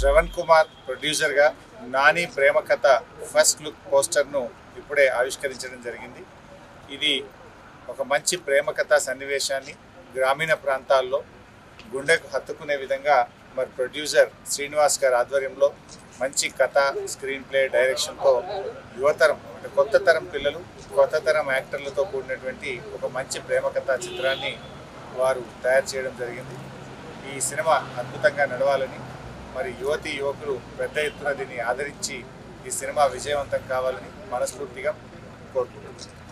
శ్రవణ్ కుమార్ ప్రొడ్యూసర్గా నాని ప్రేమ కథ first look పోస్టర్ను ఇప్పుడే ఆవిష్కరించడం జరిగింది ఇది ఒక మంచి ప్రేమ కథ సన్నివేశాన్ని గ్రామీణ ప్రాంతాల్లో గుండెకు హత్తుకునే విధంగా మరి ప్రొడ్యూసర్ శ్రీనివాస్ గారి ఆధ్వర్యంలో మంచి కథ స్క్రీన్ ప్లే డైరెక్షన్తో యువతరం అంటే కొత్త తరం పిల్లలు కొత్త తరం యాక్టర్లతో కూడినటువంటి ఒక మంచి ప్రేమ కథ చిత్రాన్ని వారు తయారు చేయడం జరిగింది ఈ సినిమా అద్భుతంగా నడవాలని మరి యువతి యువకులు పెద్ద ఎత్తున దీన్ని ఆదరించి ఈ సినిమా విజయవంతం కావాలని మనస్ఫూర్తిగా కోరుకుంటున్నాను